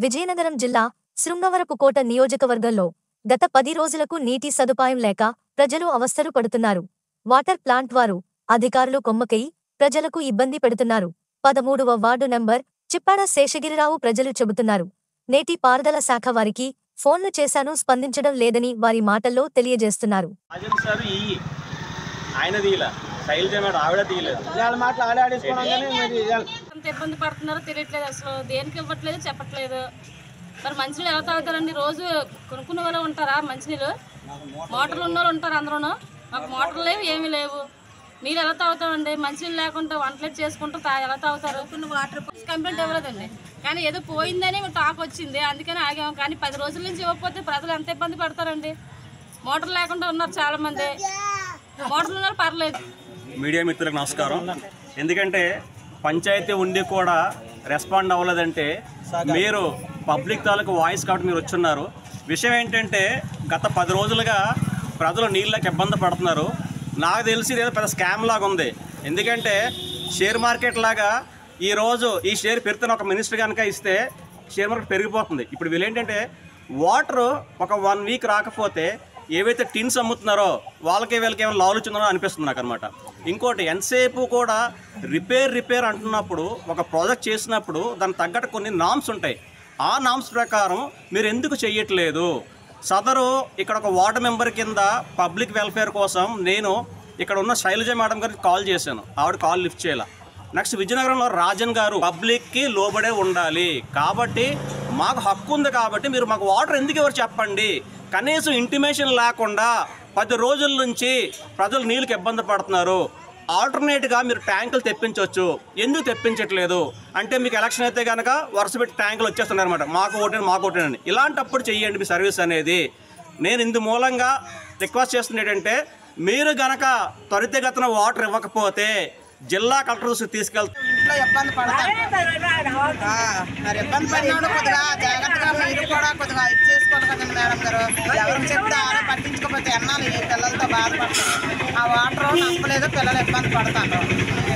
విజయనగరం జిల్లా శృంగవరపుకోట నియోజకవర్గంలో గత పది రోజులకు నీటి సదుపాయం లేక ప్రజలు అవస్థలు పడుతున్నారు వాటర్ ప్లాంట్ వారు అధికారులు కొమ్మకై ప్రజలకు ఇబ్బంది పెడుతున్నారు పదమూడవ వార్డు నంబర్ చిప్పాడ శేషగిరిరావు ప్రజలు చెబుతున్నారు నేటి పారుదల శాఖ వారికి ఫోన్లు చేశాను స్పందించడం లేదని వారి మాటల్లో తెలియజేస్తున్నారు రాజన్ సార్ ఈ ఆయన తీయలే శైలజ మేడం ఆవిడ తీయలేదు వాళ్ళ మాటలు ఆడే ఆడేసుకోవడం కానీ మరి ఇవాళ ఎంత ఇబ్బంది పడుతున్నారో తెలియట్లేదు అసలు దేనికి ఇవ్వట్లేదు చెప్పట్లేదు మరి మంచినీళ్ళు ఎలా తాగుతారండి రోజు కొనుక్కునే వాళ్ళు ఉంటారా మంచినీళ్ళు మోటార్లు ఉన్న వాళ్ళు ఉంటారు అందరూ మాకు మోటార్లు లేవు ఏమీ లేవు నీళ్ళు ఎలా తాగుతామండి మంచినీళ్ళు లేకుండా వంటలు చేసుకుంటూ తా ఎలా తాగుతారు కొన్ని వాటర్ కంప్లైంట్ ఇవ్వలేదండి కానీ ఏదో పోయిందని టాక్ వచ్చింది అందుకని ఆగాము కానీ పది రోజుల నుంచి ఇవ్వకపోతే ప్రజలు ఎంత ఇబ్బంది పడతారండి మోటార్ లేకుండా ఉన్నారు చాలా మంది మోటార్లు ఉన్నారు పర్లేదు మీడియా మిత్రులకు నమస్కారం ఎందుకంటే పంచాయతీ ఉండి కూడా రెస్పాండ్ అవ్వలేదంటే మీరు పబ్లిక్ తాలూకు వాయిస్ కాబట్టి మీరు వచ్చున్నారు విషయం ఏంటంటే గత పది రోజులుగా ప్రజలు నీళ్ళకి ఇబ్బంది పడుతున్నారు నాకు తెలిసి ఇదేదో పెద్ద స్కామ్ లాగా ఉంది ఎందుకంటే షేర్ మార్కెట్ లాగా ఈరోజు ఈ షేర్ పెరుగుతున్న ఒక మినిస్టర్ కనుక ఇస్తే షేర్ మార్కెట్ పెరిగిపోతుంది ఇప్పుడు వీళ్ళు ఏంటంటే వాటర్ ఒక వన్ వీక్ రాకపోతే ఏవైతే టిన్స్ అమ్ముతున్నారో వాళ్ళకి వీళ్ళకి ఏమైనా లాలుచున్నారో అనిపిస్తుంది నాకు అనమాట ఇంకోటి ఎంతసేపు కూడా రిపేర్ రిపేర్ అంటున్నప్పుడు ఒక ప్రాజెక్ట్ చేసినప్పుడు దానికి తగ్గట్టు కొన్ని నామ్స్ ఉంటాయి ఆ నామ్స్ ప్రకారం మీరు ఎందుకు చెయ్యట్లేదు సదరు ఇక్కడ ఒక వార్డు మెంబర్ కింద పబ్లిక్ వెల్ఫేర్ కోసం నేను ఇక్కడ ఉన్న శైలజ మేడం గారికి కాల్ చేశాను ఆవిడ కాల్ లిఫ్ట్ చేయాల నెక్స్ట్ విజయనగరంలో రాజన్ గారు పబ్లిక్కి లోబడే ఉండాలి కాబట్టి మాకు హక్కు ఉంది కాబట్టి మీరు మాకు వాటర్ ఎందుకు ఎవరు చెప్పండి కనీసం ఇంటిమేషన్ లేకుండా పది రోజుల నుంచి ప్రజలు నీళ్ళకి ఇబ్బంది పడుతున్నారు ఆల్టర్నేట్గా మీరు ట్యాంకులు తెప్పించవచ్చు ఎందుకు తెప్పించట్లేదు అంటే మీకు ఎలక్షన్ అయితే కనుక వరుస పెట్టి ట్యాంకులు వచ్చేస్తున్నాయి అనమాట మాకు ఓటేని మాకు ఓటేనని ఇలాంటప్పుడు చెయ్యండి మీ సర్వీస్ అనేది నేను ఇందు మూలంగా రిక్వెస్ట్ చేస్తుంది ఏంటంటే మీరు గనక త్వరితగతిన వాటర్ ఇవ్వకపోతే జిల్లా కలెక్టర్ దృష్టికి తీసుకెళ్తే ఇంట్లో ఇబ్బంది పడతారు ఆ, మరి ఇబ్బంది పడినోడు కొద్దిగా జాగ్రత్తగా మీరు కూడా కొద్దిగా ఇచ్చేసుకోండి కదండి మేడం గారు ఎవరికి చెప్తే ఆరే పట్టించుకోకపోతే ఎన్నాళ్ళు ఈ పిల్లలతో బాధపడతారు ఆ వాటర్ నప్పలేదు పిల్లలు ఇబ్బంది పడతారు